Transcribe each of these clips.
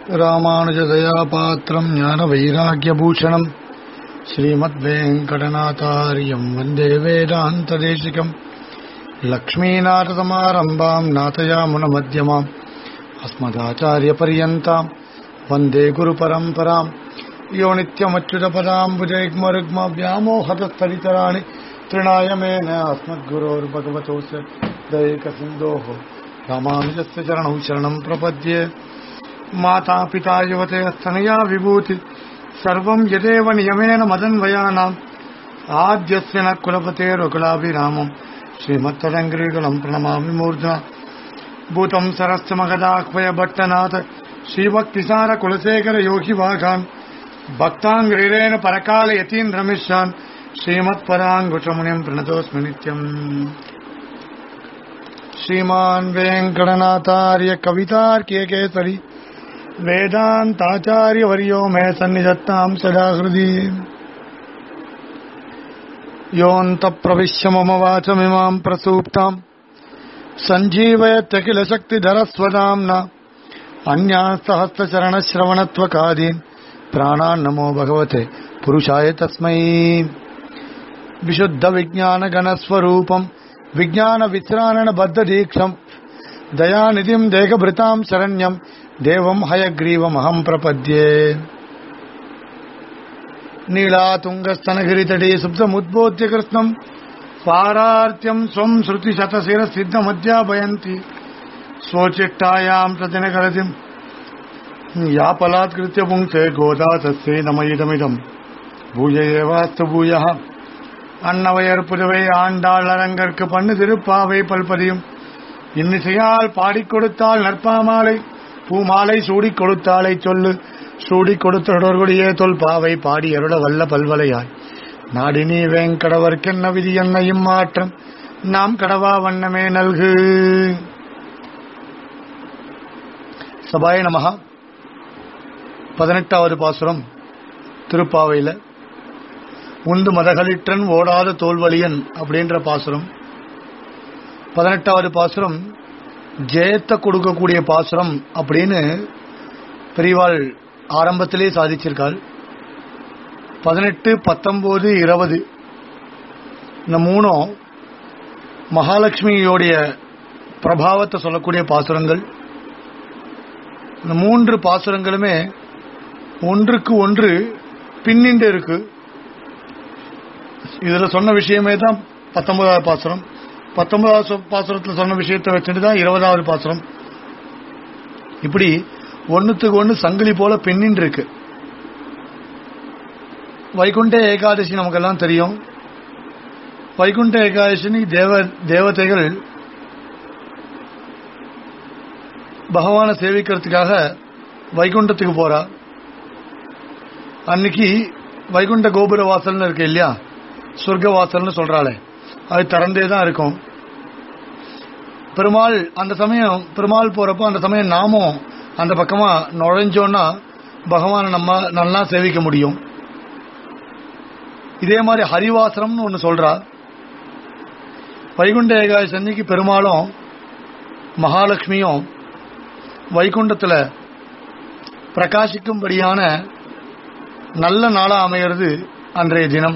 ராமானுஜதயா பாத்திரம் ஞான வைராக்கியபூஷணம் ஸ்ரீமத்வேங்கடநாதாரியம் வந்தே வேதாந்ததேசிகம் லக்ஷ்மீநாரதமாரம்பாம் நாதயாமுனமத்தியமாம் அஸ்மதாச்சாரியபர்யந்தாம் வந்தே குருபரம்பராம் யோ நித்யமच्युतपदाम्बुजैग्मरुग्म व्यामोहतस्तरितराणि तृणायमेन अस्मद्गुरोर्भगवतोऽस्य दैकसिन्धोः रामानुजस्य चरणौ शरणम् प्रपद्ये माता पिता युवते स्तनया विभूति सर्वम् यदेव नियमेन मदन्वयानाम् आद्यस्य न कुलपतेरुकुलाभिरामम् श्रीमत्तदङ्ग्रीकुलम् प्रणमामि मूर्ध्ना भूतम् सरस्य मगदाह्वय भट्टनाथ श्रीभक्तिसार कुलशेखर योगि वाघान् भक्ताङ्ग्रीरेण परकाल यतीन्द्रमिश्रान् श्रीमत्पराङ्गुशमुनिम् प्रणतोऽस्मि नित्यम् श्रीमान् वेङ्कटनाथार्य कवितार्क्य केसरी वेदान्ताचार्यवर्यो मे सन्निधत्ताम् सदा हृदि योऽन्तप्रविश्य मम वाचमिमाम् प्रसूप्ताम् सञ्जीवयत्यखिलशक्तिधरस्वदाम्ना अन्यास्तहस्तचरणश्रवणत्वकादीन् प्राणान् नमो भगवते पुरुषाय तस्मै विशुद्धविज्ञानगणस्वरूपम् विज्ञानविश्राणबद्धदीक्षम् दयानिधिम् देहभृताम् शरण्यम् देवम् हयग्रीवमहम् प्रपद्ये नीलातुङ्गस्तनगिरितटे सुप्तमुद्बोध्य कृत्स्नम् पारार्त्यम् स्वम् श्रुतिशतशिरसिद्धमध्यापयन्ति स्वचिट्टायाम् प्रतिनकरतिम् यापलात्कृत्य पुङ्क्ते गोदा तस्यै नमयिदमिदम् பூஜ ஏவாஸ்து பூயா அன்னவையர் புதுவை ஆண்டாள் அரங்கற்கு பண்ணு திருப்பாவை பல்பதியும் இன்னிசையால் பாடிக் கொடுத்தால் நற்பாமாலை பூமாலை சூடிக் கொடுத்தாலை சொல்லு சூடிக் கொடுத்தொடர்குடியே தொல் பாவை பாடி அருள வல்ல பல்வலையாய் நாடினி வேங்கடவர்க்கென்ன விதி என்ன இம்மாற்றம் நாம் கடவா வண்ணமே நல்கு சபாய நமகா பதினெட்டாவது பாசுரம் திருப்பாவையில் உண்டு மதகளிற்றன் ஓடாத தோல்வலியன் அப்படின்ற பாசுரம் பதினெட்டாவது பாசுரம் ஜெயத்தை கொடுக்கக்கூடிய பாசுரம் அப்படின்னு பெரியவாள் ஆரம்பத்திலே சாதிச்சிருக்காள் பதினெட்டு பத்தொன்பது இருபது இந்த மூணும் மகாலட்சுமியோடைய பிரபாவத்தை சொல்லக்கூடிய பாசுரங்கள் இந்த மூன்று பாசுரங்களுமே ஒன்றுக்கு ஒன்று பின்னிண்டு இருக்கு இதுல சொன்ன விஷயமே தான் பத்தொன்பதாவது பாசுரம் பத்தொன்பதாவது பாசுரத்தில் சொன்ன விஷயத்தை வச்சுட்டு தான் இருபதாவது பாசுரம் இப்படி ஒன்னுத்துக்கு ஒன்று சங்கிலி போல பின்னின்று இருக்கு வைகுண்ட ஏகாதசி நமக்கெல்லாம் தெரியும் வைகுண்ட ஏகாதசி தேவ தேவதைகள் பகவானை சேவிக்கிறதுக்காக வைகுண்டத்துக்கு போறா அன்னைக்கு வைகுண்ட கோபுர வாசல்னு இருக்கு இல்லையா சொர்க்க வாசல்னு சொல்றாளே அது திறந்தே தான் இருக்கும் பெருமாள் அந்த சமயம் பெருமாள் போறப்போ அந்த சமயம் நாமும் அந்த பக்கமா நுழைஞ்சோன்னா பகவானை நம்ம நல்லா சேவிக்க முடியும் இதே மாதிரி ஹரிவாசனம்னு ஒன்று சொல்றா வைகுண்ட ஏகாதசி அன்னைக்கு பெருமாளும் மகாலட்சுமியும் வைகுண்டத்தில் பிரகாசிக்கும்படியான நல்ல நாளா அமைகிறது அன்றைய தினம்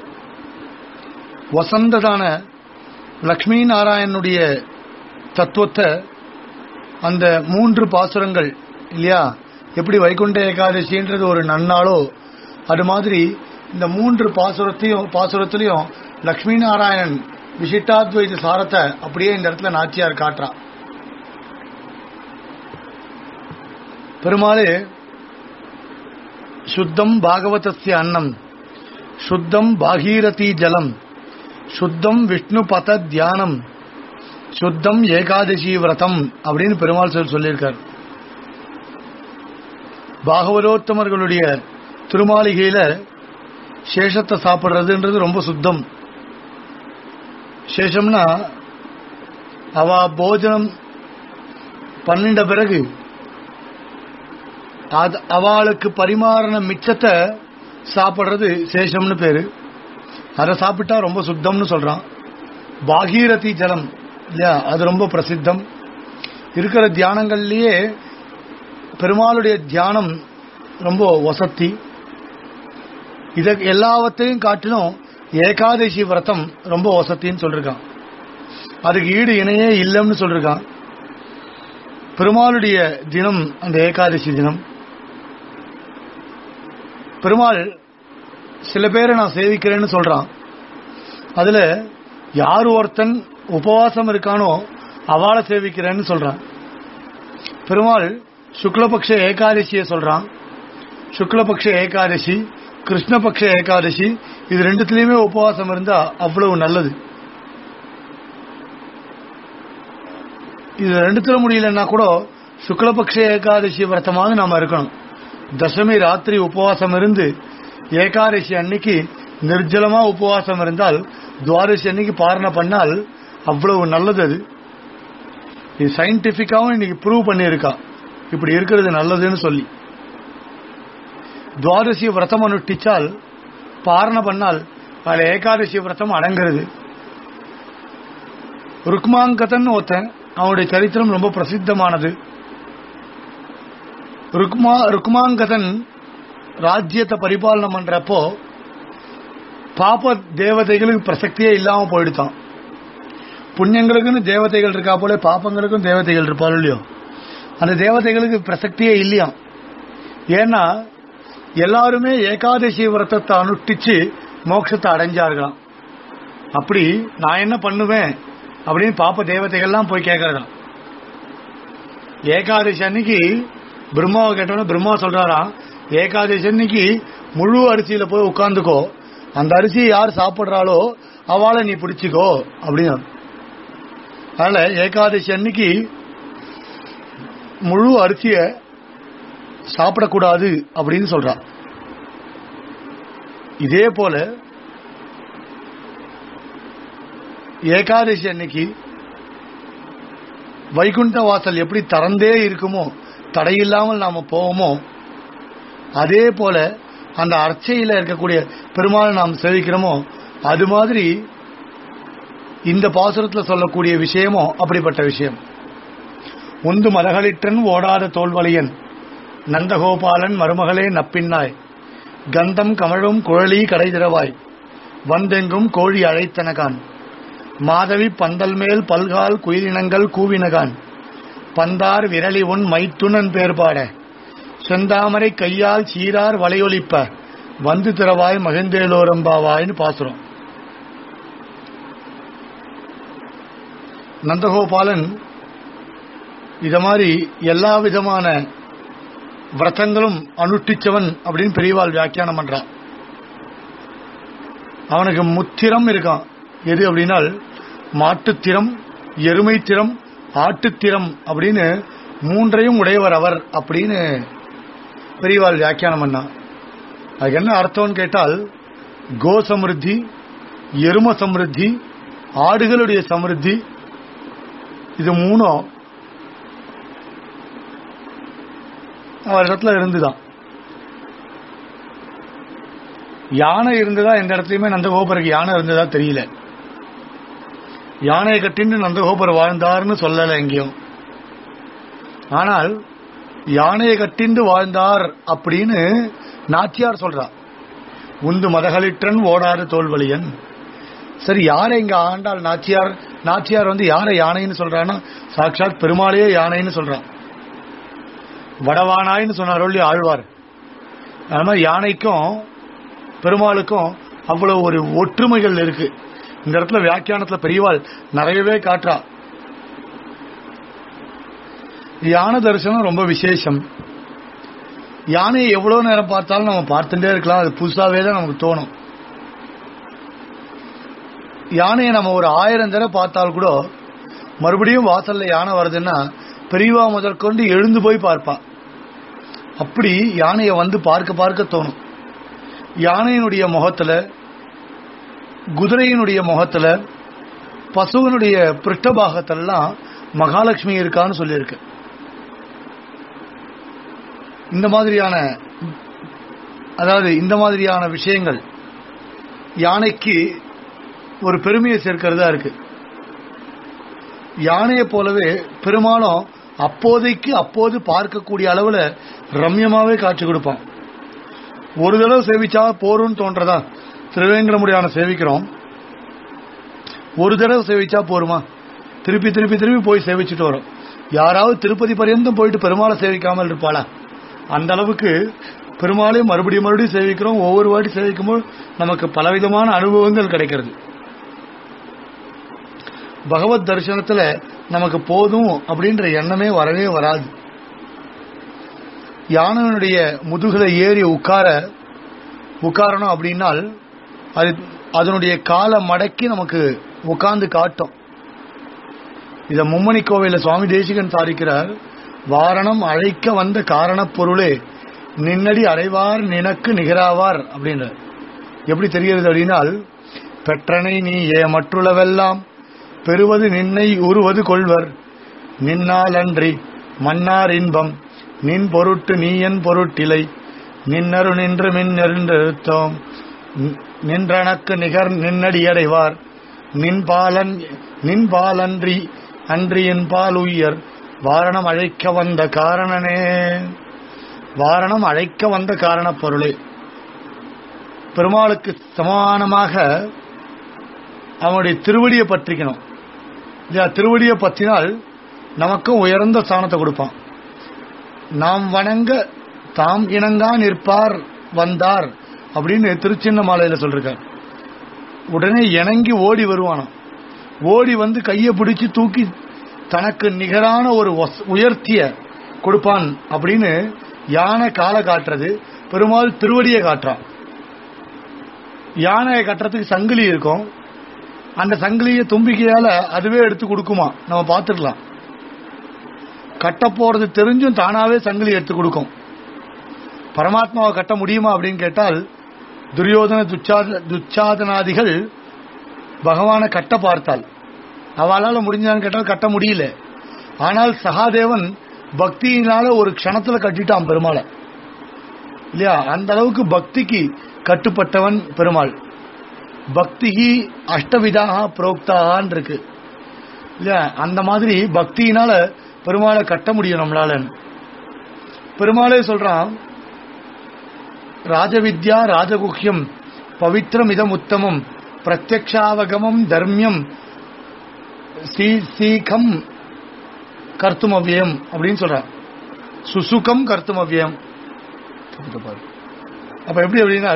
வசந்ததான லக்ஷ்மி நாராயணனுடைய தத்துவத்தை அந்த மூன்று பாசுரங்கள் இல்லையா எப்படி வைகுண்ட ஏகாதசின்றது ஒரு நன்னாளோ அது மாதிரி இந்த மூன்று பாசுரத்தையும் பாசுரத்திலையும் லக்ஷ்மி நாராயணன் விசிட்டாத்வைத சாரத்தை அப்படியே இந்த இடத்துல நாச்சியார் காட்டுறா பெருமாளே சுத்தம் பாகவதஸ்ய அன்னம் சுத்தம் பாகீரதி ஜலம் சுத்தம் விஷ்ணு பத தியானம் சுத்தம் ஏகாதசி விரதம் அப்படின்னு பெருமாள் சொல் சொல்லியிருக்கார் பாகவதோத்தமர்களுடைய திருமாளிகையில சேஷத்தை சாப்பிடுறதுன்றது ரொம்ப சுத்தம் சேஷம்னா அவ போஜனம் பண்ணிட்ட பிறகு அவளுக்கு பரிமாறின மிச்சத்தை சாப்பிடுறது சேஷம்னு பேரு அதை சாப்பிட்டா ரொம்ப சுத்தம்னு சொல்றான் பாகீரதி ஜலம் இல்லையா அது ரொம்ப பிரசித்தம் இருக்கிற தியானங்கள்லயே பெருமாளுடைய தியானம் ரொம்ப வசத்தி இத எல்லாவற்றையும் காட்டிலும் ஏகாதசி விரதம் ரொம்ப வசத்தின்னு சொல்லிருக்கான் அதுக்கு ஈடு இணையே இல்லைன்னு சொல்லிருக்கான் பெருமாளுடைய தினம் அந்த ஏகாதசி தினம் பெருமாள் சில பேரை நான் சேவிக்கிறேன்னு சொல்றான் அதுல யார் ஒருத்தன் உபவாசம் இருக்கானோ அவளை சேவிக்கிறேன்னு சொல்றான் பெருமாள் சுக்லபக்ஷ ஏகாதசியை சொல்றான் சுக்லபக்ஷ ஏகாதசி கிருஷ்ணபக்ஷ ஏகாதசி இது ரெண்டுத்திலயுமே உபவாசம் இருந்தா அவ்வளவு நல்லது இது ரெண்டுத்துல முடியலன்னா கூட சுக்லபக்ஷ ஏகாதசி விரதமாவது நாம இருக்கணும் தசமி ராத்திரி உபவாசம் இருந்து ஏகாதசி அன்னைக்கு நிர்ஜலமா உபவாசம் இருந்தால் துவாதசி அன்னைக்கு பாரணை பண்ணால் அவ்வளவு நல்லது அது இது சயின்டிபிக்காவும் இன்னைக்கு ப்ரூவ் பண்ணியிருக்கா இப்படி இருக்கிறது நல்லதுன்னு சொல்லி துவாதசி விரதம் அனுஷ்டிச்சால் பாரணை பண்ணால் அதில் ஏகாதசி விரதம் அடங்குறது ருக்மாங்கதன் ஒருத்தன் அவனுடைய சரித்திரம் ரொம்ப பிரசித்தமானது ருக்மா ருக்மாங்கதன் ராஜ்யத்தை பரிபாலனம் பண்றப்போ பாப்ப தேவதைகளுக்கு பிரசக்தியே இல்லாம போயிடுதான் புண்ணியங்களுக்குன்னு தேவதைகள் இருக்கா போல பாப்பங்களுக்கும் தேவதைகள் இருப்பாள் இல்லையோ அந்த தேவதைகளுக்கு பிரசக்தியே இல்லையா ஏன்னா எல்லாருமே ஏகாதசி விரதத்தை அனுஷ்டிச்சு மோட்சத்தை அடைஞ்சார்களாம் அப்படி நான் என்ன பண்ணுவேன் அப்படின்னு பாப்ப தேவதைகள்லாம் போய் கேட்கறதாம் ஏகாதசி அன்னைக்கு பிரம்மாவை கேட்டோன்னா பிரம்மா சொல்றாராம் ஏகாதசி அன்னைக்கு முழு அரிசியில போய் உட்காந்துக்கோ அந்த அரிசியை யார் சாப்பிடுறாளோ அவளை நீ பிடிச்சிக்கோ அப்படின்னு அதனால ஏகாதசி அன்னைக்கு முழு அரிசிய சாப்பிடக்கூடாது அப்படின்னு சொல்றா இதே போல ஏகாதசி அன்னைக்கு வைகுண்ட வாசல் எப்படி திறந்தே இருக்குமோ தடையில்லாமல் நாம போவோமோ அதே போல அந்த அர்ச்சையில இருக்கக்கூடிய பெருமாள் நாம் சேவிக்கிறோமோ அது மாதிரி இந்த பாசுரத்துல சொல்லக்கூடிய விஷயமோ அப்படிப்பட்ட விஷயம் உந்து மரகளிற்றன் ஓடாத தோல்வலியன் நந்தகோபாலன் மருமகளே நப்பின்னாய் கந்தம் கமழும் குழலி கடை திறவாய் வந்தெங்கும் கோழி அழைத்தனகான் மாதவி பந்தல் மேல் பல்கால் குயிலினங்கள் கூவினகான் பந்தார் விரலி உன் மைத்துனன் பேர்பாட செந்தாமரை கையால் சீரார் வலையொலிப்ப வந்து திறவாய் மகிழ்ந்தேலோரம்பாவாய்னு பாசுறோம் நந்தகோபாலன் இத மாதிரி எல்லா விதமான விரதங்களும் அனுஷ்டிச்சவன் அப்படின்னு பெரியவாள் வியாக்கியானம் பண்றான் அவனுக்கு முத்திரம் இருக்கான் எது அப்படின்னால் மாட்டுத்திறம் எருமைத்திறம் ஆட்டுத்திறம் அப்படின்னு மூன்றையும் உடையவர் அவர் அப்படின்னு பெரியவாள் வியாக்கியானம் பண்ணா அதுக்கு என்ன அர்த்தம்னு கேட்டால் கோ சமிருத்தி எரும சமிருத்தி ஆடுகளுடைய சமிருத்தி இது மூணும் அவரிடத்துல இருந்துதான் யானை இருந்ததா எந்த இடத்துலயுமே நந்தகோபருக்கு யானை இருந்ததா தெரியல யானையை கட்டின்னு நந்தகோபர் வாழ்ந்தார்னு சொல்லல எங்கேயும் ஆனால் யானையை கட்டிண்டு வாழ்ந்தார் அப்படின்னு நாச்சியார் சொல்றா உந்து மதகளிற்றன் ஓடாத தோல்வலியன் சரி யாரை இங்க ஆண்டாள் நாச்சியார் நாச்சியார் வந்து யாரை யானைன்னு சொல்றான்னா சாட்சாத் பெருமாளையே யானைன்னு சொல்றான் வடவானாய்னு சொன்னார் ஒல்லி ஆழ்வார் அது மாதிரி யானைக்கும் பெருமாளுக்கும் அவ்வளவு ஒரு ஒற்றுமைகள் இருக்கு இந்த இடத்துல வியாக்கியானத்துல பெரியவாள் நிறையவே காட்டுறா யானை தரிசனம் ரொம்ப விசேஷம் யானையை எவ்வளவு நேரம் பார்த்தாலும் நம்ம பார்த்துட்டே இருக்கலாம் அது புதுசாவே தான் நமக்கு தோணும் யானையை நம்ம ஒரு ஆயிரம் தடவை பார்த்தால் கூட மறுபடியும் வாசல்ல யானை வருதுன்னா பெரியவா முதற்கொண்டு எழுந்து போய் பார்ப்பா அப்படி யானையை வந்து பார்க்க பார்க்க தோணும் யானையினுடைய முகத்துல குதிரையினுடைய முகத்துல பசுவனுடைய பிருஷ்டபாகத்திலாம் மகாலட்சுமி இருக்கான்னு சொல்லியிருக்கு இந்த மாதிரியான அதாவது இந்த மாதிரியான விஷயங்கள் யானைக்கு ஒரு பெருமையை சேர்க்கிறதா இருக்கு யானையை போலவே பெருமாளும் அப்போதைக்கு அப்போது பார்க்கக்கூடிய அளவுல ரம்யமாவே காட்சி கொடுப்பான் ஒரு தடவை சேவிச்சா போரும்னு தோன்றதா திருவேங்கடமுடியான சேவிக்கிறோம் ஒரு தடவை சேவிச்சா போருமா திருப்பி திருப்பி திருப்பி போய் சேவிச்சுட்டு வரோம் யாராவது திருப்பதி பர்யந்தம் போயிட்டு பெருமாளை சேவிக்காமல் இருப்பாளா அந்த அளவுக்கு பெருமாளையும் மறுபடியும் மறுபடியும் சேவிக்கிறோம் ஒவ்வொரு வாட்டி சேவிக்கும்போது நமக்கு பலவிதமான அனுபவங்கள் கிடைக்கிறது பகவத் தரிசனத்துல நமக்கு போதும் அப்படின்ற எண்ணமே வரவே வராது யானையினுடைய முதுகுல ஏறி உட்கார உட்காரணும் அப்படின்னால் அது அதனுடைய காலை மடக்கி நமக்கு உட்கார்ந்து காட்டும் இத மும்மணி கோவில சுவாமி தேசிகன் சாதிக்கிறார் வாரணம் அழைக்க வந்த காரணப் பொருளே நின்னடி அடைவார் நினக்கு நிகராவார் அப்படின்றார் எப்படி தெரிகிறது அப்படின்னால் பெற்றனை நீ ஏ மற்றுளவெல்லாம் பெறுவது நின்னை உருவது கொள்வர் நின்னால் அன்றி மன்னார் இன்பம் நின் பொருட்டு நீ என் பொருட்டிலை நின்னரு நின்று மின் நெருந்தெழுத்தோம் நின்றனக்கு நிகர் நின்னடியடைவார் நின் பாலன் நின் பாலன்றி அன்றியின் பால் உயர் வாரணம் அழைக்க வந்த காரணனே வாரணம் அழைக்க வந்த காரணப் பொருளே பெருமாளுக்கு சமானமாக அவனுடைய திருவடியை பற்றிக்கணும் இல்லையா திருவடியை பற்றினால் நமக்கும் உயர்ந்த ஸ்தானத்தை கொடுப்பான் நாம் வணங்க தாம் இணங்கா நிற்பார் வந்தார் அப்படின்னு திருச்சின்ன மாலையில சொல்றார் உடனே இணங்கி ஓடி வருவானாம் ஓடி வந்து கையை பிடிச்சு தூக்கி தனக்கு நிகரான ஒரு ஒஸ்- உயர்த்திய கொடுப்பான் அப்படின்னு யானை காலை காட்டுறது பெருமாள் திருவடியை காட்டுறான் யானையை கட்டுறதுக்கு சங்கிலி இருக்கும் அந்த சங்கிலியை தும்பிக்கையால அதுவே எடுத்து கொடுக்குமா நம்ம பார்த்துக்கலாம் கட்ட போறது தெரிஞ்சும் தானாவே சங்கிலி எடுத்து கொடுக்கும் பரமாத்மாவை கட்ட முடியுமா அப்படின்னு கேட்டால் துரியோதன துச்சாத துச்சாதனாதிகள் பகவானை கட்ட பார்த்தாள் அவளால முடிஞ்சான்னு கேட்டால் கட்ட முடியல ஆனால் சகாதேவன் பக்தியினால ஒரு க்ஷணத்துல கட்டிட்டான் பெருமாளை இல்லையா அந்த அளவுக்கு பக்திக்கு கட்டுப்பட்டவன் பெருமாள் பக்திகி அஷ்டவிதாக புரோக்தாகான் இருக்கு இல்லையா அந்த மாதிரி பக்தியினால பெருமாளை கட்ட முடியும் நம்மளால பெருமாளே சொல்றான் ராஜவித்யா ராஜகுஹ்யம் பவித்ரம் இதம் உத்தமம் பிரத்யக்ஷாவகமம் தர்மியம் சீ- சீகம் கர்த்துமவ்யம் அப்படின்னு சொல்றான் சுசுகம் கர்த்துமவ்யம் அப்ப எப்படி அப்படின்னா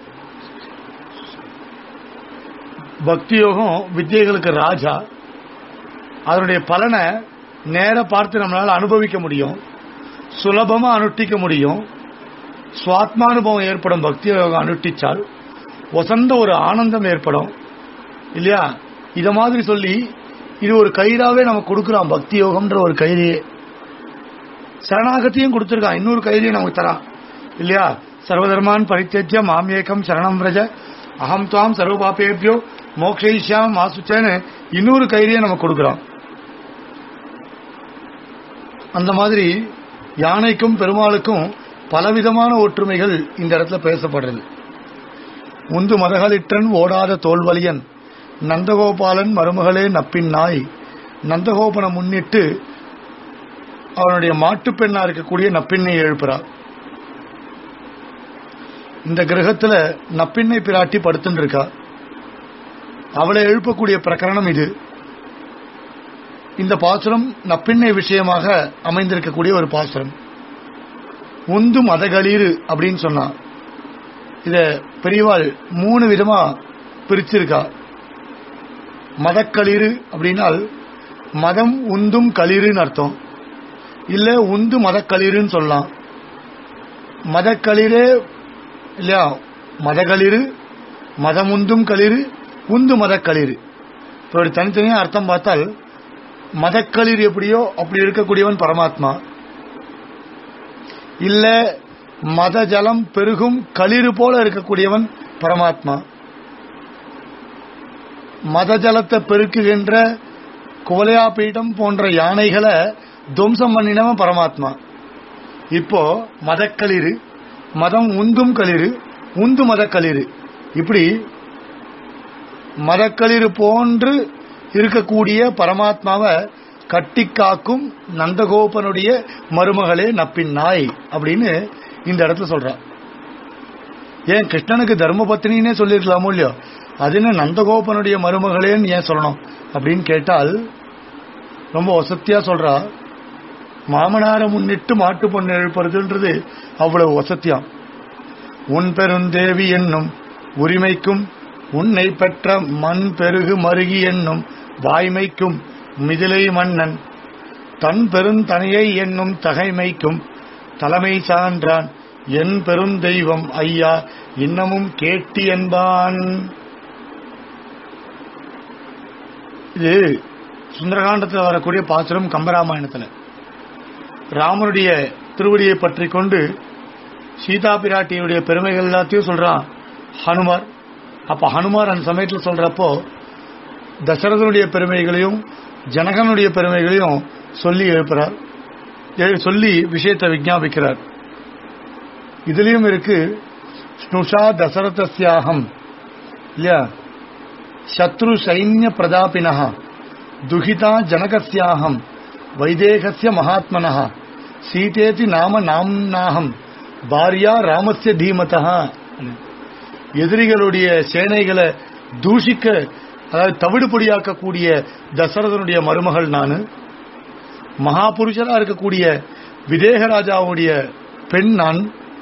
பக்தி யோகம் வித்தியைகளுக்கு ராஜா அதனுடைய பலனை நேர பார்த்து நம்மளால அனுபவிக்க முடியும் சுலபமா அனுஷ்டிக்க முடியும் சுவாத்மானுபவம் ஏற்படும் பக்தி யோகம் அனுஷ்டிச்சால் வசந்த ஒரு ஆனந்தம் ஏற்படும் இல்லையா இத மாதிரி சொல்லி இது ஒரு கயிறாவே நமக்கு கொடுக்குறான் பக்தி யோகம்ன்ற ஒரு கயிறையே சரணாகத்தியும் கொடுத்துருக்கான் இன்னொரு கயிறையும் நமக்கு தரான் இல்லையா சர்வதர்மான் பரித்தேஜ்ய மாமேகம் சரணம் விரஜ அகம் துவாம் சர்வ பாப்பேபியோ மோக்ஷயிஷ்யாம் மாசுச்சேன்னு இன்னொரு கயிறையை நமக்கு கொடுக்குறான் அந்த மாதிரி யானைக்கும் பெருமாளுக்கும் பலவிதமான ஒற்றுமைகள் இந்த இடத்துல பேசப்படுறது உந்து மதகளிற்றன் ஓடாத தோல்வலியன் நந்தகோபாலன் மருமகளே நப்பின் நாய் நந்தகோபனை முன்னிட்டு அவனுடைய மாட்டுப் பெண்ணா இருக்கக்கூடிய நப்பின்னை எழுப்புறார் இந்த கிரகத்துல நப்பின்னை பிராட்டி படுத்துட்டு இருக்கா அவளை எழுப்பக்கூடிய பிரகரணம் இது இந்த பாசுரம் நப்பின்னை விஷயமாக அமைந்திருக்கக்கூடிய ஒரு பாசுரம் உந்து மதகளீரு அப்படின்னு சொன்னா இத பெரியவாள் மூணு விதமா பிரிச்சிருக்கா மதக்களிறு அப்படின்னால் மதம் உந்தும் களிறுன்னு அர்த்தம் இல்ல உந்து மதக்களிறுன்னு சொல்லலாம் மதக்களிரே இல்லையா மதகளிறு மதமுந்தும் களிறு உந்து மதக்களிறு இப்போ ஒரு தனித்தனியா அர்த்தம் பார்த்தால் மதக்களிர் எப்படியோ அப்படி இருக்கக்கூடியவன் பரமாத்மா இல்ல மத ஜலம் பெருகும் களிறு போல இருக்கக்கூடியவன் பரமாத்மா மத ஜலத்தை பெருக்குகின்ற குவலையா பீடம் போன்ற யானைகளை துவம்சம் பண்ணினவன் பரமாத்மா இப்போ மதக்களிறு மதம் உந்தும் களிறு உந்து மதக்களிறு இப்படி மதக்களிறு போன்று இருக்கக்கூடிய பரமாத்மாவை கட்டி காக்கும் நந்தகோபனுடைய மருமகளே நப்பின் நாய் அப்படின்னு இந்த இடத்துல சொல்றான் ஏன் கிருஷ்ணனுக்கு தர்மபத்தினின்னே சொல்லியிருக்கலாமோ இல்லையோ அது என்ன நந்தகோபனுடைய மருமகளேன்னு ஏன் சொல்லணும் அப்படின்னு கேட்டால் ரொம்ப வசத்தியா சொல்றா மாமனாரை முன்னிட்டு மாட்டு பொண்ணு எழுப்புறதுன்றது அவ்வளவு வசத்தியம் உன் பெருந்தேவி என்னும் உரிமைக்கும் உன்னை பெற்ற மண் பெருகு மருகி என்னும் வாய்மைக்கும் மிதிலை மன்னன் தன் பெருந்தனையை என்னும் தகைமைக்கும் தலைமை சான்றான் என் பெருந்தெய்வம் ஐயா இன்னமும் கேட்டி என்பான் இது சுந்தரகாண்டத்தில் வரக்கூடிய பாசுரம் கம்பராமாயணத்தில் ராமனுடைய திருவடியை பற்றி கொண்டு சீதா பிராட்டியுடைய பெருமைகள் எல்லாத்தையும் சொல்றான் ஹனுமார் அப்ப ஹனுமார் அந்த சமயத்தில் சொல்றப்போ தசரதனுடைய பெருமைகளையும் ஜனகனுடைய பெருமைகளையும் சொல்லி எழுப்புறார் எழு- சொல்லி விஷயத்தை விஞ்ஞாபிக்கிறார் இதுலயும் இருக்கு ஸ்னுஷா தசரதஸ்யாகம் இல்லையா சத்ரு சைன்ய பிரதாபினः துஹிதா ஜனகஸ்யாகம் வைதேகஸ்ய மகாத்மனः சீதேதி நாம நாம்னாகம் பாரியா ராமஸ்ய தீமதः எதிரிகளுடைய சேனைகளை தூஷிக்க அதாவது தவிடுபொடியாக்கக்கூடிய தசரதனுடைய மருமகள் நானு மகாபுருஷரா இருக்கக்கூடிய விதேகராஜாவுடைய பெண் நான்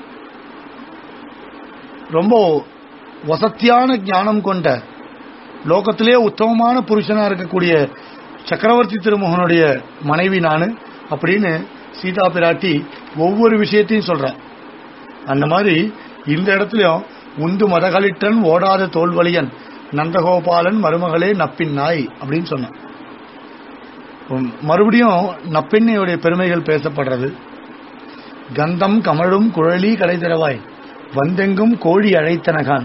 ரொம்ப வசத்தியான ஞானம் கொண்ட லோகத்திலே உத்தமமான புருஷனா இருக்கக்கூடிய சக்கரவர்த்தி திருமகனுடைய மனைவி நானு அப்படின்னு சீதா பிராட்டி ஒவ்வொரு விஷயத்தையும் சொல்றான் அந்த மாதிரி இந்த இடத்துலயும் உந்து மதகளிட்டன் ஓடாத தோல்வலியன் நந்தகோபாலன் மருமகளே நப்பின் நாய் அப்படின்னு சொன்னான் உம், மறுபடியும் நப்பெண்ணையுடைய பெருமைகள் பேசப்படுறது கந்தம் கமழும் குழலி கடை திறவாய் வந்தெங்கும் கோழி அழைத்தனகான்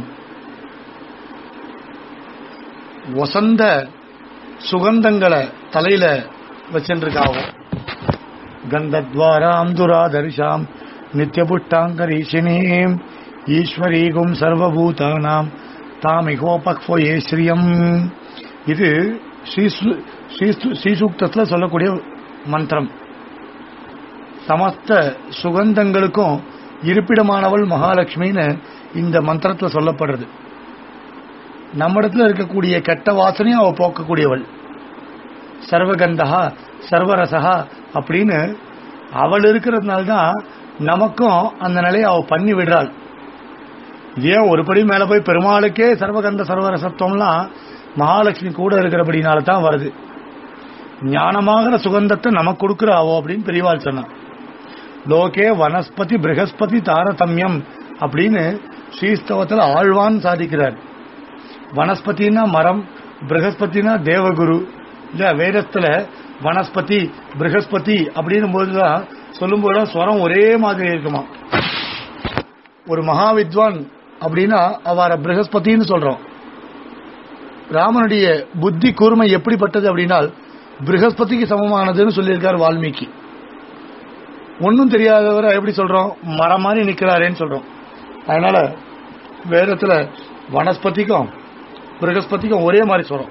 வசந்த சுகந்தங்களை தலையில வச்சுருக்காவோ கந்தத்வாராம் துராதர்ஷாம் நித்தியபுட்டாங்கரீஷினீம் ஈஸ்வரீகும் சர்வபூதானாம் தாமிகோபக்வயே ஸ்ரீயம் இது ஸ்ரீசு- ஸ்ரீசு- ஸ்ரீசூக்தத்தில் சொல்லக்கூடிய மந்திரம் சமஸ்த சுகந்தங்களுக்கும் இருப்பிடமானவள் மகாலட்சுமின்னு இந்த மந்திரத்தில் சொல்லப்படுறது நம்மிடத்துல இருக்கக்கூடிய கெட்ட வாசனையும் அவ போக்கக்கூடியவள் சர்வகந்தகா சர்வரசகா அப்படின்னு அவள் இருக்கிறதுனால தான் நமக்கும் அந்த நிலையை அவ பண்ணி விடுறாள் இதே ஒரு படி மேல போய் பெருமாளுக்கே சர்வகந்த சர்வரசத்துவம்லாம் மகாலட்சுமி கூட இருக்கிறபடினால தான் வருது ஞானமாகிற சுகந்தத்தை நமக்கு கொடுக்குற அவோ அப்படின்னு பெரியவாள் சொன்னான் லோகே வனஸ்பதி பிரகஸ்பதி தாரதமியம் அப்படின்னு ஸ்ரீஸ்தவத்தில் ஆழ்வான் சாதிக்கிறார் வனஸ்பதினா மரம் பிரகஸ்பதினா தேவகுரு இல்ல வேதத்துல வனஸ்பதி பிரகஸ்பதி அப்படின்னும் போதுதான் சொல்லும்போது ஸ்வரம் ஒரே மாதிரி இருக்குமா ஒரு மகா வித்வான் அப்படின்னா அவரை பிரகஸ்பதின்னு சொல்றோம் ராமனுடைய புத்தி கூர்மை எப்படிப்பட்டது அப்படின்னால் பிரகஸ்பதிக்கு சமமானதுன்னு சொல்லியிருக்கார் வால்மீகி ஒன்னும் தெரியாதவரை எப்படி சொல்றோம் மரம் மாதிரி நிக்கிறாரேன்னு சொல்றோம் அதனால வேதத்துல வனஸ்பதிக்கும் பிரகஸ்பதிக்கும் ஒரே மாதிரி சொல்றோம்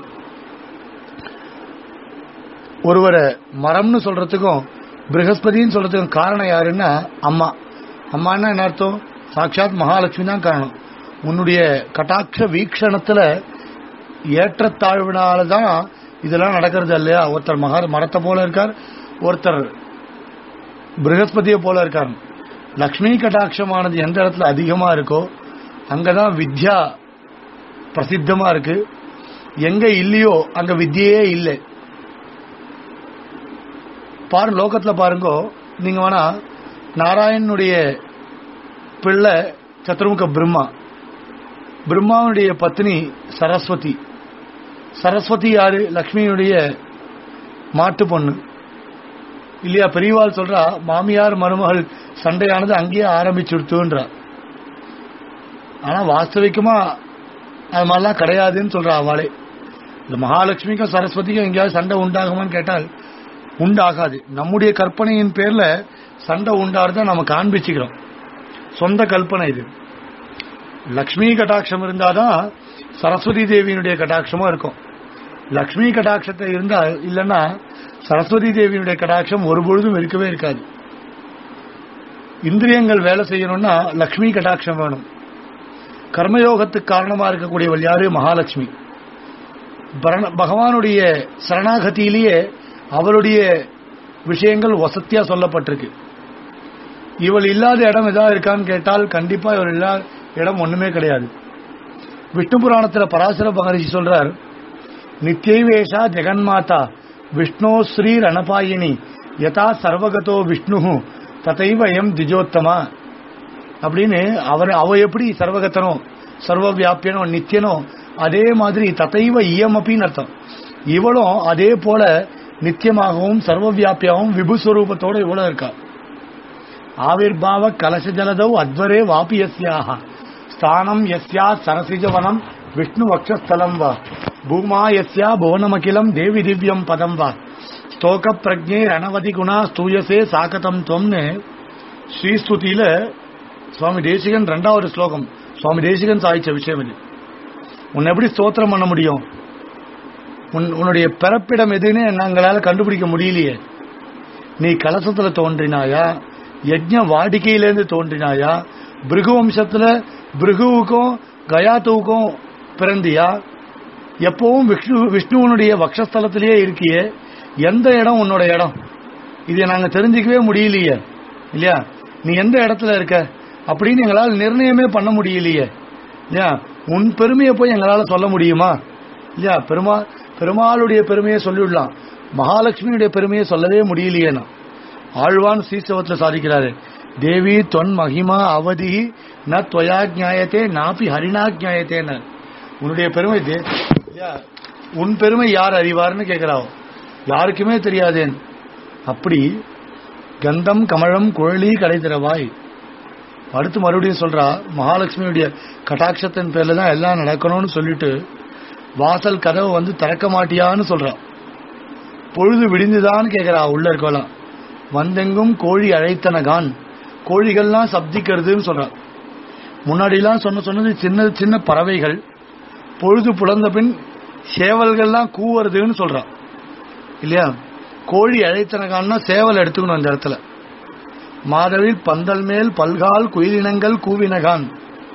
ஒருவரை மரம்னு சொல்றதுக்கும் பிரகஸ்பதின்னு சொல்றதுக்கும் காரணம் யாருன்னா அம்மா அம்மான்னா என்ன அர்த்தம் சாட்சாத் மகாலட்சுமி தான் காரணம் உன்னுடைய கட்டாட்ச வீக்ஷணத்துல ஏற்றத்தாழ்வினால தான் இதெல்லாம் நடக்கிறது இல்லையா ஒருத்தர் மகா மரத்தை போல இருக்கார் ஒருத்தர் பிரகஸ்பதியை போல இருக்கார் லக்ஷ்மி கட்டாட்சமானது எந்த இடத்துல அதிகமா இருக்கோ அங்கதான் வித்யா பிரசித்தமா இருக்கு எங்க இல்லையோ அங்க வித்யே இல்லை பாரு லோகத்துல பாருங்க நீங்க வேணா நாராயணனுடைய பிள்ளை சத்துருமுக பிரம்மா பிரம்மாவுடைய பத்னி சரஸ்வதி சரஸ்வதி யாரு லக்ஷ்மியுடைய மாட்டு பொண்ணு இல்லையா பெரியவாள் சொல்றா மாமியார் மருமகள் சண்டையானது அங்கேயே ஆரம்பிச்சுடுத்துன்றா ஆனா வாஸ்தவிகமா அது மாதிரிலாம் கிடையாதுன்னு சொல்றா அவளே இந்த மகாலட்சுமிக்கும் சரஸ்வதிக்கும் எங்கேயாவது சண்டை உண்டாகுமான்னு கேட்டால் உண்டாகாது நம்முடைய கற்பனையின் பேர்ல சண்டை உண்டாடுறத நம்ம காண்பிச்சுக்கிறோம் சொந்த கல்பனை இது லக்ஷ்மி கட்டாட்சம் இருந்தாதான் சரஸ்வதி தேவியினுடைய கட்டாட்சமும் இருக்கும் லக்ஷ்மி கட்டாட்சத்தை இருந்தா இல்லைன்னா சரஸ்வதி தேவியினுடைய கடாட்சம் ஒரு பொழுதும் இருக்கவே இருக்காது இந்திரியங்கள் வேலை செய்யணும்னா லக்ஷ்மி கடாட்சம் வேணும் கர்மயோகத்துக்கு காரணமா இருக்கக்கூடியவள் யாரு மகாலட்சுமி பரண- பகவானுடைய சரணாகதியிலேயே அவளுடைய விஷயங்கள் வசத்தியா சொல்லப்பட்டிருக்கு இவள் இல்லாத இடம் ஏதாவது இருக்கான்னு கேட்டால் கண்டிப்பா இவள் இல்லாத இடம் ஒண்ணுமே கிடையாது விஷ்ணு புராணத்துல பராசர மகரிஷி சொல்றார் நித்யவேஷா ஜெகன்மாதா விஷ்ணோ ஸ்ரீ ரணபாயினி யதா சர்வகதோ விஷ்ணு ததைவ எம் திஜோத்தமா அப்படின்னு அவர் அவ எப்படி சர்வகத்தனோ சர்வ வியாபியனோ நித்தியனோ அதே மாதிரி ததைவ இயமப்பின்னு அர்த்தம் இவளும் அதே போல நித்தியமாகவும் சர்வ வியாபியாகவும் விபுஸ்வரூபத்தோட இவ்வளவு இருக்கா ஆவிர்பாவ கலச ஜலதௌ அத்வரே வாபி யஸ்யாக ஸ்தானம் யஸ்யா சரசிஜவனம் விஷ்ணு வக்ஷஸ்தலம் வா பூமா யஸ்யா புவனமகிலம் தேவி திவ்யம் பதம் வா ஸ்தோக பிரஜே ரணவதி குணா ஸ்தூயசே சாகதம் துவம்னு ஸ்ரீஸ்துதியில சுவாமி தேசிகன் ரெண்டாவது ஸ்லோகம் சுவாமி தேசிகன் சாதிச்ச விஷயம் இது உன்னை எப்படி ஸ்தோத்திரம் பண்ண முடியும் உன் உன்னுடைய பிறப்பிடம் எதுன்னு நாங்களால கண்டுபிடிக்க முடியலையே நீ கலசத்துல தோன்றினாயா யஜ்ஞ வாடிக்கையிலேருந்து தோன்றினாயா பிருகு வம்சத்துல பிருகுவுக்கும் கயாத்துவுக்கும் பிறந்தியா எப்பவும் விஷ்ணு விஷ்ணுவனுடைய வக்ஷஸ்தலத்திலேயே இருக்கியே எந்த இடம் உன்னோட இடம் இதை நாங்க தெரிஞ்சுக்கவே முடியலையே இல்லையா நீ எந்த இடத்துல இருக்க அப்படின்னு எங்களால் நிர்ணயமே பண்ண முடியலையே இல்லையா உன் பெருமையை போய் எங்களால சொல்ல முடியுமா இல்லையா பெருமா பெருமாளுடைய பெருமையை சொல்லிவிடலாம் மகாலட்சுமியுடைய பெருமையை சொல்லவே முடியலையேனா ஆழ்வான் ஸ்ரீசவத்துல சாதிக்கிறாரு தேவி தொன் மகிமா அவதி ந துவயா ஜாயத்தே நாபி ஹரிணா ஜாயத்தேன்னு உன்னுடைய பெருமை தே- இல்லையா? உன் பெருமை யார் அறிவார்னு கேட்கிறாவோ யாருக்குமே தெரியாதேன் அப்படி கந்தம் கமழம் குழலி கடை திறவாய் அடுத்து மறுபடியும் சொல்றா மகாலட்சுமியுடைய கட்டாட்சத்தின் பேர்ல தான் எல்லாம் நடக்கணும்னு சொல்லிட்டு வாசல் கதவை வந்து திறக்க மாட்டியான்னு சொல்றா பொழுது விடிந்துதான்னு கேக்குறா உள்ள இருக்கலாம் வந்தெங்கும் கோழி அழைத்தனகான் கோழிகள்லாம் சப்திக்கிறதுன்னு சொல்றா முன்னாடிலாம் சொன்ன சொன்னது சின்ன சின்ன பறவைகள் பொழுது புலந்த பின் சேவல்கள்லாம் கூவுறதுன்னு சொல்றா இல்லையா கோழி அழைத்தனகான்னா சேவல் எடுத்துக்கணும் அந்த இடத்துல மாதவில் பந்தல் மேல் பல்கால் குயிலினங்கள் கூவினகான்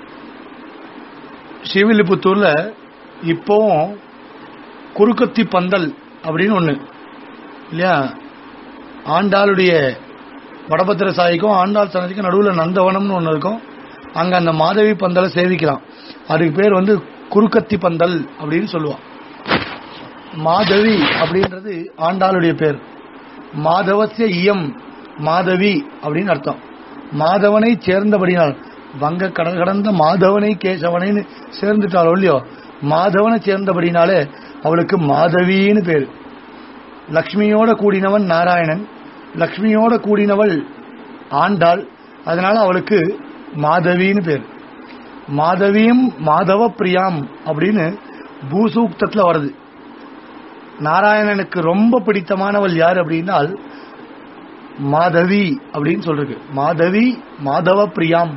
ஸ்ரீவில்லிபுத்தூர்ல இப்போவும் குறுக்கத்தி பந்தல் அப்படின்னு ஒண்ணு இல்லையா ஆண்டாளுடைய வடபத்திர சாய்க்கும் ஆண்டாள் சன்னதிக்கும் நடுவில் நந்தவனம்னு ஒன்று இருக்கும் அங்க அந்த மாதவி பந்தலை சேவிக்கலாம் அதுக்கு பேர் வந்து குறுக்கத்தி பந்தல் அப்படின்னு சொல்லுவான் மாதவி அப்படின்றது ஆண்டாளுடைய பேர் மாதவசிய இயம் மாதவி அப்படின்னு அர்த்தம் மாதவனை சேர்ந்தபடினால் வங்க கடல் கடந்த மாதவனை கேசவனைன்னு சேர்ந்துட்டாளோ இல்லையோ மாதவனை சேர்ந்தபடினாலே அவளுக்கு மாதவின்னு பேரு லக்ஷ்மியோட கூடினவன் நாராயணன் லக்ஷ்மியோட கூடினவள் ஆண்டாள் அதனால அவளுக்கு மாதவின்னு பேர் மாதவியும் மாதவ பிரியாம் அப்படின்னு பூசூக்தத்துல வருது நாராயணனுக்கு ரொம்ப பிடித்தமானவள் யார் அப்படின்னால் மாதவி அப்படின்னு சொல்றது மாதவி மாதவ பிரியாம்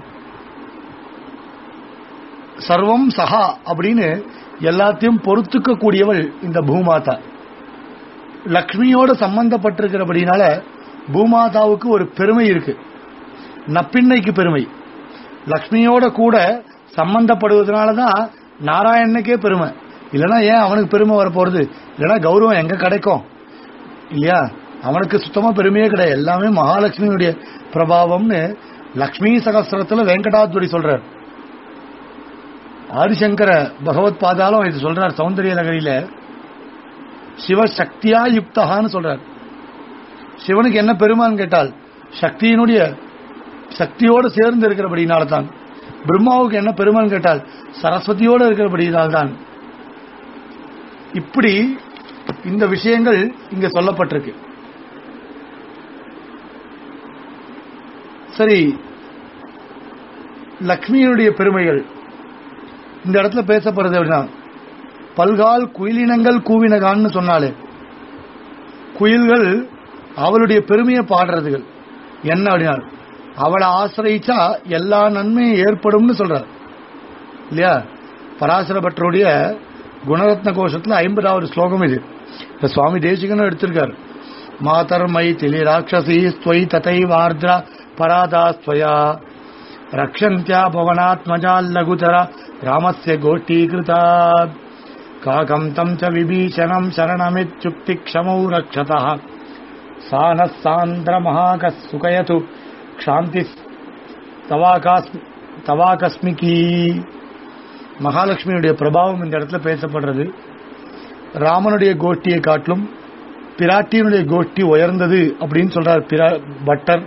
சர்வம் சஹா அப்படின்னு எல்லாத்தையும் பொறுத்துக்க கூடியவள் இந்த பூமாதா லக்ஷ்மியோட சம்பந்தப்பட்டிருக்கிறபடினால பூமாதாவுக்கு ஒரு பெருமை இருக்கு நப்பின்னைக்கு பெருமை லக்ஷ்மியோட கூட சம்பந்தப்படுவதனால தான் நாராயணனுக்கே பெருமை இல்லைன்னா ஏன் அவனுக்கு பெருமை வரப்போறது இல்லைன்னா கௌரவம் எங்க கிடைக்கும் இல்லையா அவனுக்கு சுத்தமா பெருமையே கிடையாது எல்லாமே மகாலட்சுமியுடைய பிரபாவம்னு லக்ஷ்மி சகஸ்திரத்துல வெங்கடாத்வரி சொல்றார் ஆதிசங்கர பகவத் பாதாலும் இது சொல்றார் சௌந்தரிய நகரில சிவசக்தியா யுக்தகான்னு சொல்றார் சிவனுக்கு என்ன பெருமான்னு கேட்டால் சக்தியினுடைய சக்தியோடு சேர்ந்து இருக்கிறபடினால தான் பிரம்மாவுக்கு என்ன பெருமான்னு கேட்டால் சரஸ்வதியோடு இருக்கிறபடினால் தான் இப்படி இந்த விஷயங்கள் இங்க சொல்லப்பட்டிருக்கு சரி லக்ஷ்மியினுடைய பெருமைகள் இந்த இடத்துல பேசப்படுறது அப்படின்னா பல்கால் குயிலினங்கள் கூவினகான்னு சொன்னாலே குயில்கள் அவளுடைய பெருமையை பாடுறதுகள் என்ன அப்படின்னா அவளை ஆசிரியிச்சா எல்லா நன்மையும் ஏற்படும்னு சொல்றார் இல்லையா பராசர பட்டருடைய குணரத்ன கோஷத்துல ஐம்பதாவது ஸ்லோகம் இது இப்ப சுவாமி தேசிகனும் எடுத்திருக்காரு मातर्मैथिली राक्षसी स्त्वयि तथैवार्द्रा परादा स्त्वया रक्षन्त्या भवनात्मजाल्लघुतरा रामस्य गोष्ठीकृता काकम् तम् च विभीषणम् शरणमित्युक्तिक्षमौ रक्षतः सा नः सान्द्रमहाकः सुकयतु क्षान्तिः தவாகாஸ்மி தவாகஸ்மிகி மகாலட்சுமியுடைய பிரபாவம் இந்த இடத்துல பேசப்படுறது ராமனுடைய கோஷ்டியை காட்டிலும் பிராட்டியினுடைய கோஷ்டி உயர்ந்தது அப்படின்னு சொல்றார் பிரா பட்டர்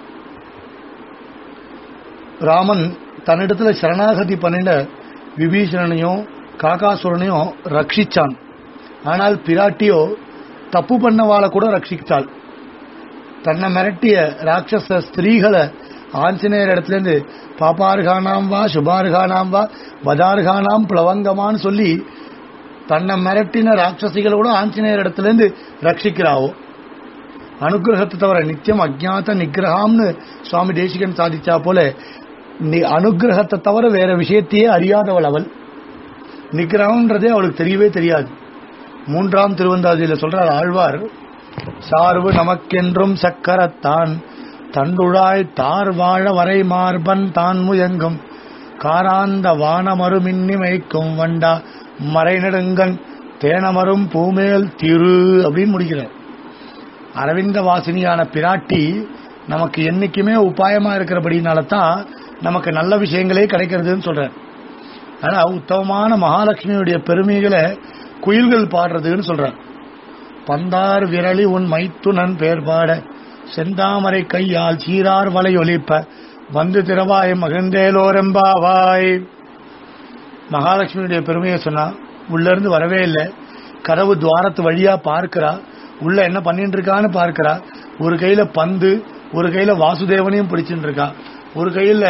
ராமன் தன்னிடத்துல சரணாகதி பண்ணின விபீஷணனையும் காகாசுரனையும் ரட்சிச்சான் ஆனால் பிராட்டியோ தப்பு பண்ணவாளை கூட ரட்சிச்சாள் தன்னை மிரட்டிய ராட்சச ஸ்திரீகளை ஆஞ்சநேயர் இடத்துல இருந்து பாப்பார்கானாம் வா சுபார்கானாம் வா வதார்கானாம் பிளவங்கமான்னு சொல்லி தன்னை மிரட்டின ராட்சசிகளை கூட ஆஞ்சநேயர் இடத்துல இருந்து ரட்சிக்கிறாவோ அனுகிரகத்தை தவிர நித்தியம் அஜ்ஞாத நிகிரகம்னு சுவாமி தேசிகன் சாதிச்சா போல நீ அனுகிரகத்தை தவிர வேற விஷயத்தையே அறியாதவள் அவள் நிகிரகம்ன்றதே அவளுக்கு தெரியவே தெரியாது மூன்றாம் திருவந்தாதியில சொல்றார் ஆழ்வார் சார்பு நமக்கென்றும் சக்கரத்தான் தண்டுழாய் தார் வாழ வரை மார்பன் தான் முயங்கும் காராந்த வானமருமின்னிமைக்கும் வண்டா மறைநெடுங்கன் தேனமரும் பூமேல் திரு அப்படின்னு முடிக்கிறார் அரவிந்த வாசினியான பிராட்டி நமக்கு என்னைக்குமே உபாயமா இருக்கிறபடினால தான் நமக்கு நல்ல விஷயங்களே கிடைக்கிறதுன்னு சொல்றார் ஆனா உத்தமமான மகாலட்சுமியுடைய பெருமைகளை குயில்கள் பாடுறதுன்னு சொல்றார் பந்தார் விரலி உன் மைத்துனன் பேர் பாட செந்தாமரை கையால் சீரார் வலை ஒலிப்ப வந்து திரவாய் மகிழ்ந்தேலோரெம்பாவாய் மகாலட்சுமியுடைய பெருமையை சொன்னா உள்ள இருந்து வரவே இல்லை கதவு துவாரத்து வழியா பார்க்கிறா உள்ள என்ன பண்ணிட்டு இருக்கான்னு பார்க்கிறா ஒரு கையில பந்து ஒரு கையில வாசுதேவனையும் பிடிச்சிட்டு இருக்கா ஒரு கையில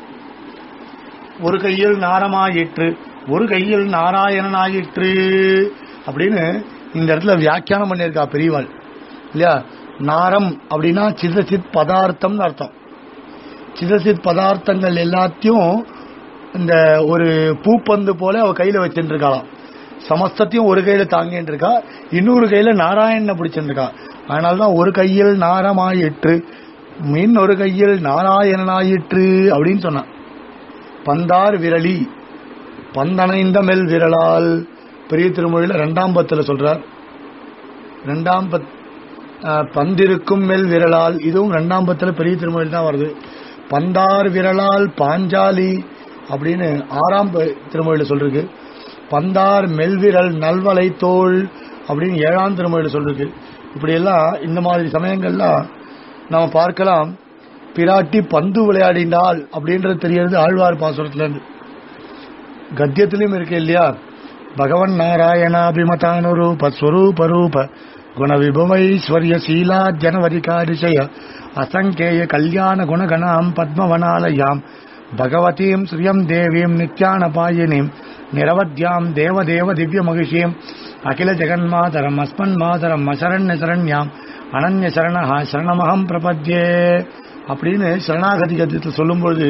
ஒரு கையில் நாரமாயிற்று ஒரு கையில் நாராயணனாயிற்று அப்படின்னு இந்த இடத்துல வியாக்கியானம் பண்ணியிருக்கா பெரியவாள் இல்லையா நாரம் அப்படின்னா சிதசித் பதார்த்தம்னு அர்த்தம் சிதசித் பதார்த்தங்கள் எல்லாத்தையும் இந்த ஒரு பூப்பந்து போல அவ கையில வச்சுட்டு இருக்காளாம் சமஸ்தத்தையும் ஒரு கையில தாங்கிட்டு இருக்கா இன்னொரு கையில நாராயணனை பிடிச்சிட்டு இருக்கா அதனால்தான் ஒரு கையில் நாரமாயிற்று மின் ஒரு கையில் நாராயணனாயிற்று அப்படின்னு சொன்னான் பந்தார் விரலி பந்தனைந்த மெல் விரலால் பெரிய திருமொழியில ரெண்டாம் பத்துல சொல்றார் ரெண்டாம் பத் அஹ், பந்திருக்கும் மெல் விரலால் இதுவும் ரெண்டாம் பத்துல பெரிய திருமொழியில் தான் வருது பந்தார் விரலால் பாஞ்சாலி அப்படின்னு ஆறாம் ப- திருமொழியில சொல்றது பந்தார் மெல்விரல் நல்வலை தோள் அப்படின்னு ஏழாம் திருமொழியில சொல்றது இப்படி எல்லாம் இந்த மாதிரி சமயங்கள்லாம் நாம பார்க்கலாம் பிராட்டி பந்து விளையாடினாள் அப்படின்றது தெரியறது ஆழ்வார் பாசுரத்துல இருந்து கத்தியத்திலும் இருக்கு இல்லையா பகவன் நாராயணாபிமதானுரூப ஸ்வரூப ரூப குண விபவைஸ்வர்ய சீலா ஜனவரிகாரிஷய அசங்கேய கல்யாண குணகணாம் பத்மவனாலயாம் பகவதீம் ஸ்ரீயம் தேவீம் நித்யானபாயினீம் நிரவத்யாம் தேவதேவ திவ்ய மகிஷீம் அகில ஜெகன்மாதரம் அஸ்மன் மாதரம் அசரண்ய சரண்யாம் அனன்ய சரணஹா சரணமகம் பிரபத்யே அப்படின்னு சரணாகதி கத்தியத்தில் சொல்லும்பொழுது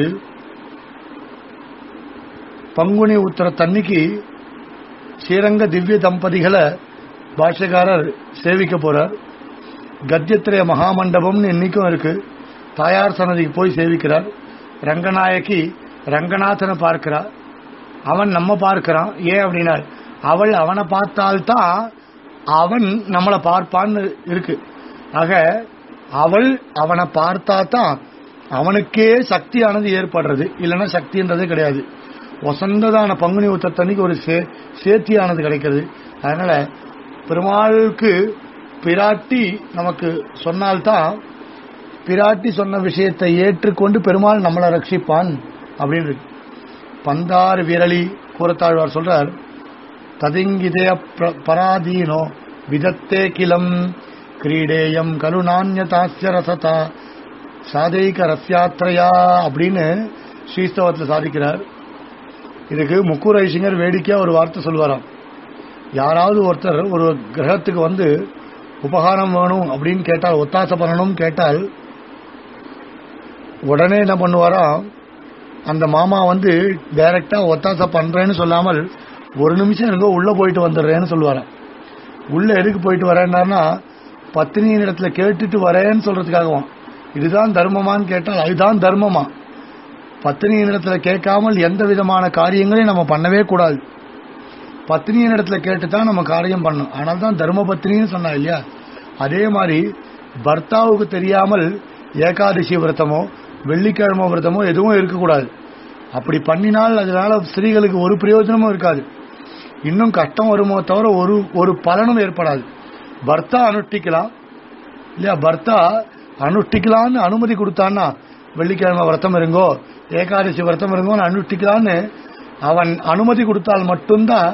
பங்குனி உத்தர தண்ணிக்கு ஸ்ரீரங்க திவ்ய தம்பதிகளை பாஷ்யக்காரர் சேவிக்க போறார் கத்தியத்திரைய மகாமண்டபம்னு இன்னைக்கும் இருக்கு தாயார் சன்னதிக்கு போய் சேவிக்கிறார் ரங்கநாயகி ரங்கநாதனை பார்க்கிறார் அவன் நம்ம பார்க்கிறான் ஏன் அப்படின்னா அவள் அவனை பார்த்தால்தான் அவன் நம்மளை பார்ப்பான்னு இருக்கு ஆக அவள் அவனை பார்த்தா தான் அவனுக்கே சக்தியானது ஏற்படுறது இல்லைன்னா சக்தின்றதே கிடையாது வசந்ததான பங்குனி உத்தரத்தன்னைக்கு ஒரு சே சேர்த்தியானது கிடைக்கிறது அதனால பெருமாளுக்கு பிராட்டி நமக்கு சொன்னால்தான் பிராட்டி சொன்ன விஷயத்தை ஏற்றுக்கொண்டு பெருமாள் நம்மளை ரட்சிப்பான் அப்படின்னு இருக்கு பந்தார் விரலி கூறத்தாழ்வார் சொல்றார் ததிங்கிதய பிர- பராதீனோ விதத்தே கிலம் கிரீடேயம் கருணான்யதாஸ்ய ரசதா சாதைக ரஸ்யாத்ரயா அப்படின்னு ஸ்ரீஸ்தவத்தில் சாதிக்கிறார் இதுக்கு முக்கூர் ஐசிங்கர் வேடிக்கையா ஒரு வார்த்தை சொல்லுவாராம் யாராவது ஒருத்தர் ஒரு கிரகத்துக்கு வந்து உபகாரம் வேணும் அப்படின்னு கேட்டால் ஒத்தாசை பண்ணணும் கேட்டால் உடனே என்ன பண்ணுவாராம் அந்த மாமா வந்து டைரக்டா ஒத்தாசை பண்றேன்னு சொல்லாமல் ஒரு நிமிஷம் எனக்கு உள்ள போயிட்டு வந்துடுறேன்னு சொல்லுவாராம் உள்ள எதுக்கு போயிட்டு வரேன்னாருன்னா பத்னியின் இடத்துல கேட்டுட்டு வரேன்னு சொல்றதுக்காகவும் இதுதான் தர்மமான்னு கேட்டால் அதுதான் தர்மமா பத்னியின் இடத்துல கேட்காமல் எந்த விதமான காரியங்களையும் நம்ம பண்ணவே கூடாது பத்னியின் இடத்துல கேட்டு தான் நம்ம காரியம் பண்ணணும் ஆனால் தான் தர்ம பத்னின்னு சொன்னா இல்லையா அதே மாதிரி பர்த்தாவுக்கு தெரியாமல் ஏகாதசி விரதமோ வெள்ளிக்கிழமை விரதமோ எதுவும் இருக்கக்கூடாது அப்படி பண்ணினால் அதனால ஸ்திரீகளுக்கு ஒரு பிரயோஜனமும் இருக்காது இன்னும் கஷ்டம் வருமோ தவிர ஒரு ஒரு பலனும் ஏற்படாது பர்த்தா அனுஷ்டிக்கலாம் இல்லையா பர்த்தா அனுஷ்டிக்கலான்னு அனுமதி கொடுத்தான்னா வெள்ளிக்கிழமை விரதம் இருங்கோ ஏகாதசி விரதம் இருங்கோன்னு அனுஷ்டிக்கலான்னு அவன் அனுமதி கொடுத்தால் மட்டும்தான்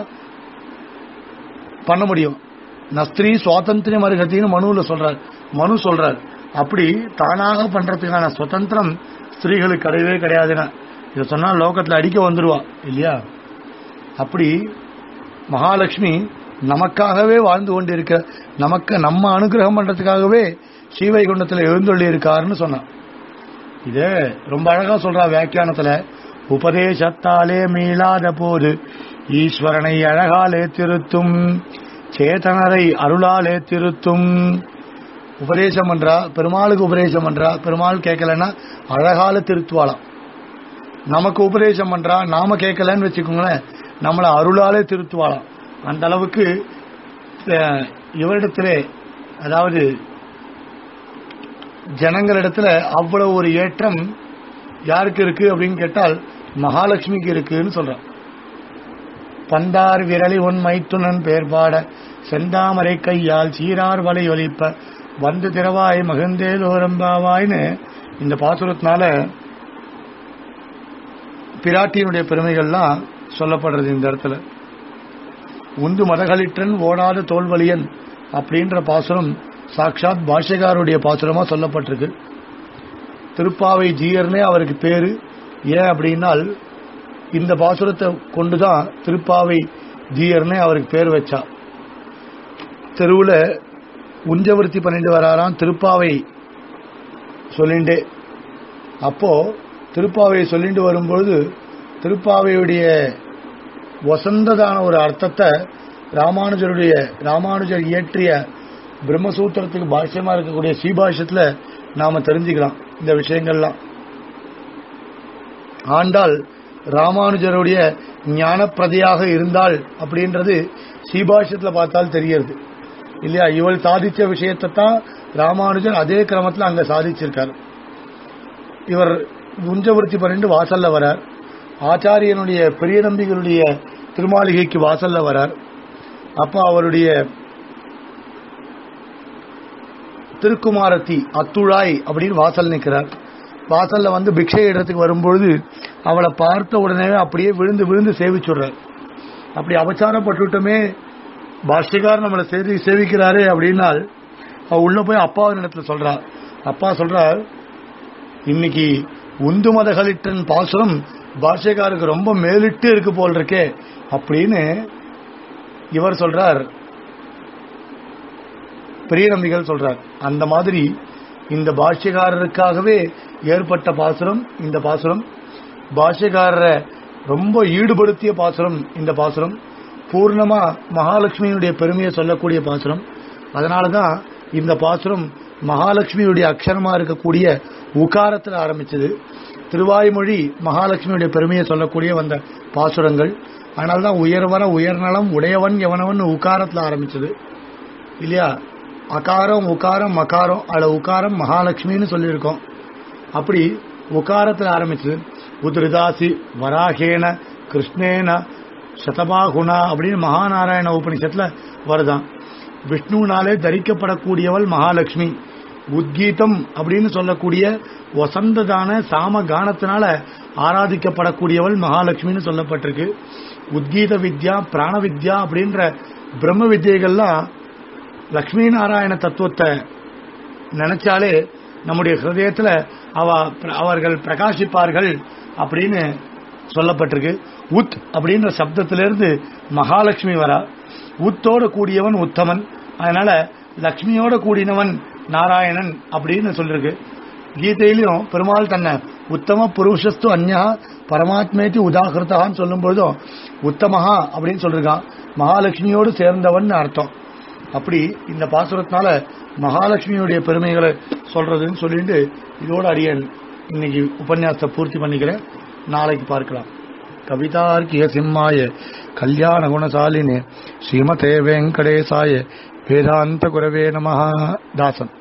பண்ண முடியும் நஸ்திரி சுவாதந்திரம் அருகத்தின்னு மனுவில் சொல்றார் மனு சொல்றார் அப்படி தானாக பண்றதுக்கான சுதந்திரம் ஸ்திரீகளுக்கு கிடையவே கிடையாதுன்னா இதை சொன்னா லோகத்துல அடிக்க வந்துருவா இல்லையா அப்படி மகாலட்சுமி நமக்காகவே வாழ்ந்து கொண்டிருக்க நமக்கு நம்ம அனுகிரகம் பண்றதுக்காகவே ஸ்ரீவைகுண்டத்தில் எழுந்தொள்ளி இருக்காருன்னு சொன்னான் இது ரொம்ப அழகா சொல்றா வியாக்கியானத்துல உபதேசத்தாலே மீளாத போது ஈஸ்வரனை அழகாலே திருத்தும் சேதனரை அருளாலே திருத்தும் உபதேசம் பண்றா பெருமாளுக்கு உபதேசம் பண்றா பெருமாள் கேட்கலன்னா அழகால திருத்துவாளாம் நமக்கு உபதேசம் பண்றா நாம கேட்கலன்னு வச்சுக்கோங்களேன் நம்மளை அருளாலே திருத்துவாளாம் அந்த அளவுக்கு அஹ், இவரிடத்திலே அதாவது ஜனங்களிடத்துல அவ்வளவு ஒரு ஏற்றம் யாருக்கு இருக்கு அப்படின்னு கேட்டால் மகாலட்சுமிக்கு இருக்குன்னு சொல்றான் பந்தார் விரலி உன் மைத்துனன் பேர்பாட செந்தாமரை கையால் சீரார் வலை ஒலிப்ப வந்து திரவாய் மகிழ்ந்தேல் ஓரம்பாவாய்னு இந்த பாசுரத்தினால பிராட்டியினுடைய பெருமைகள்லாம் சொல்லப்படுறது இந்த இடத்துல உந்து மதகளிற்றன் ஓடாத தோல்வலியன் அப்படின்ற பாசுரம் சாட்சாத் பாஷ்யகாருடைய பாசுரமா சொல்லப்பட்டிருக்கு திருப்பாவை ஜீயர்னே அவருக்கு பேரு ஏன் அப்படின்னால் இந்த பாசுரத்தை கொண்டுதான் திருப்பாவை ஜீயர்னே அவருக்கு பேர் வச்சா தெருவுல உஞ்சவர்த்தி பண்ணிட்டு வராராம் திருப்பாவை சொல்லிண்டே அப்போ திருப்பாவையை சொல்லிட்டு வரும்பொழுது திருப்பாவையுடைய வசந்ததான ஒரு அர்த்தத்தை ராமானுஜருடைய ராமானுஜர் இயற்றிய பிரம்மசூத்திரத்துக்கு பாஷ்யமா இருக்கக்கூடிய ஸ்ரீபாஷ்யத்துல நாம தெரிஞ்சுக்கலாம் இந்த விஷயங்கள்லாம் ஆண்டாள் ராமானுஜருடைய ஞானப்பிரதியாக இருந்தாள் அப்படின்றது ஸ்ரீபாஷ்யத்துல பார்த்தால் தெரியறது இல்லையா இவள் சாதிச்ச விஷயத்தை தான் ராமானுஜர் அதே கிரமத்துல அங்க சாதிச்சிருக்காரு இவர் உஞ்சவர்த்தி பண்ணிட்டு வாசல்ல வரார் ஆச்சாரியனுடைய பெரிய நம்பிகளுடைய திருமாளிகைக்கு வாசல்ல வரார் அப்ப அவருடைய திருக்குமாரத்தி அத்துழாய் அப்படின்னு வாசல் நிற்கிறார் வாசல்ல வந்து பிக்ஷை இடத்துக்கு வரும்பொழுது அவளை பார்த்த உடனே அப்படியே விழுந்து விழுந்து சேவிச்சுடுறார் அப்படி அபச்சாரப்பட்டுட்டோமே பாஷ்யக்கார் நம்மளை சேவி சேவிக்கிறாரே அப்படின்னால் அவ உள்ள போய் அப்பாவின் இடத்துல சொல்றா அப்பா சொல்றார் இன்னைக்கு உந்து மதகளிட்டன் பாசுரம் பாஷ்யக்காருக்கு ரொம்ப மேலிட்டு இருக்கு போல் இருக்கே அப்படின்னு இவர் சொல்றார் பெரிய நம்பிகள் சொல்றார் அந்த மாதிரி இந்த பாஷ்யக்காரருக்காகவே ஏற்பட்ட பாசுரம் இந்த பாசுரம் பாஷ்யக்காரரை ரொம்ப ஈடுபடுத்திய பாசுரம் இந்த பாசுரம் பூர்ணமா மகாலட்சுமியினுடைய பெருமையை சொல்லக்கூடிய பாசுரம் அதனாலதான் இந்த பாசுரம் மகாலட்சுமியுடைய அக்ஷரமா இருக்கக்கூடிய உகாரத்தில் ஆரம்பிச்சது திருவாய்மொழி மகாலட்சுமியுடைய பெருமையை சொல்லக்கூடிய வந்த பாசுரங்கள் அதனால்தான் உயர்வர உயர்நலம் உடையவன் எவனவன் உகாரத்தில் ஆரம்பிச்சது இல்லையா அகாரம் உகாரம் மகாரம் அல்ல உகாரம் மகாலட்சுமின்னு சொல்லியிருக்கோம் அப்படி உகாரத்தில் ஆரம்பிச்சது உத்ரிதாசி வராகேன கிருஷ்ணேன சதபாகுணா அப்படின்னு மகாநாராயண உபனிஷத்துல வருதான் விஷ்ணுனாலே தரிக்கப்படக்கூடியவள் மகாலட்சுமி உத்கீதம் அப்படின்னு சொல்லக்கூடிய வசந்ததான சாம கானத்தினால ஆராதிக்கப்படக்கூடியவள் மகாலட்சுமின்னு சொல்லப்பட்டிருக்கு உத்கீத வித்யா பிராண வித்யா அப்படின்ற பிரம்ம வித்யைகள்லாம் லக்ஷ்மி நாராயண தத்துவத்தை நினைச்சாலே நம்முடைய ஹிருதயத்துல அவ அவர்கள் பிரகாசிப்பார்கள் அப்படின்னு சொல்லப்பட்டிருக்கு உத் அப்படின்ற சப்தத்திலிருந்து மகாலட்சுமி வரா உத்தோட கூடியவன் உத்தமன் அதனால லக்ஷ்மியோட கூடினவன் நாராயணன் அப்படின்னு சொல்லிருக்கு கீதையிலையும் பெருமாள் தன்னை உத்தம புருஷஸ்து அந்யா பரமாத்மேத்தி உதாகிருத்தான்னு சொல்லும் பொழுதும் உத்தமஹா அப்படின்னு சொல்லிருக்கான் மகாலட்சுமியோடு சேர்ந்தவன் அர்த்தம் அப்படி இந்த பாசுரத்தினால மகாலட்சுமியுடைய பெருமைகளை சொல்றதுன்னு சொல்லிட்டு இதோட அடியன் இன்னைக்கு உபன்யாசத்தை பூர்த்தி பண்ணிக்கிறேன் நாளைக்கு பார்க்கலாம் கவிதார்க்கிய சிம்மாய கல்யாண குணசாலினே ஸ்ரீமதே வெங்கடேசாய வேதாந்த குரவே நமஹ தாசன்